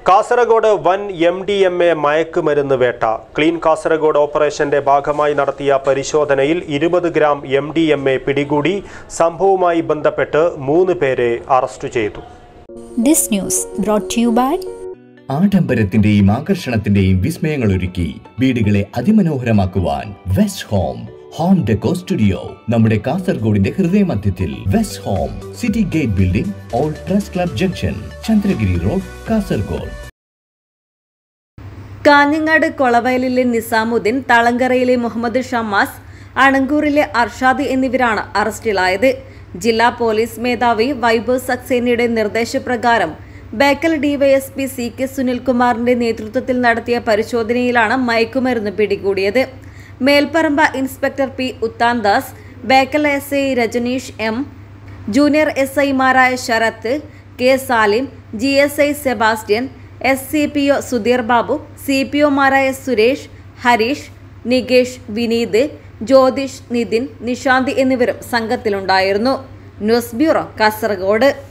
കാസർഗോഡ് വൻ M D M A മയക്കുമരുന്ന് വേട്ട ക്ലീൻ കാസർഗോഡ് ഓപ്പറേഷന്റെ ഭാഗമായി നടത്തിയ പരിശോധനയിൽ ഇരുപത് gram M D M A പിടികൂടി സംഭവവുമായി ബന്ധപ്പെട്ട് മൂന്ന് പേരെ അറസ്റ്റ് ചെയ്തു This news brought to you by ആഡംബരത്തിന്റെയും ആകർഷണത്തിന്റെയും വിസ്മയങ്ങൾ ഒരുക്കി വീടുകളെ അതിമനോഹരമാക്കുവാൻ west home home deco studio നമ്മുടെ കാസർഗോഡിന്റെ ഹൃദയമധ്യത്തിൽ west home city gate building old press club junction Chandragiri road Kasaragod Kanhangad കൊളവയലിലെ നിസാമുദ്ദീൻ തളങ്കരയിലെ മുഹമ്മദ് ഷമ്മാസ് അണങ്കൂറിലെ അർഷാദ് എന്നിവരാണ് അറസ്റ്റിലായത് ജില്ലാ പോലീസ് മേധാവി വൈഭവ് സക്സേനയുടെ നിർദ്ദേശപ്രകാരം ബേക്കൽ ഡിവൈഎസ്പി സി കെ സുനിൽകുമാറിന്റെ നേതൃത്വത്തിൽ നടത്തിയ പരിശോധനയിലാണ് മയക്കുമരുന്ന് പിടികൂടിയത് മേൽപ്പറമ്പ inspector P Uthandas Bekal S I Rajaneesh M junior S ഐമാരായ Sarath K Salim G S I Sebastian S C P O Sudheer Babu C P ഒമാരായ സുരേഷ് ഹരീഷ് നികേഷ് വിനീത് ജ്യോതിഷ് നിതിൻ നിഷാന്തി എന്നിവരും സംഘത്തിലുണ്ടായിരുന്നു ന്യൂസ് ബ്യൂറോ കാസർഗോഡ്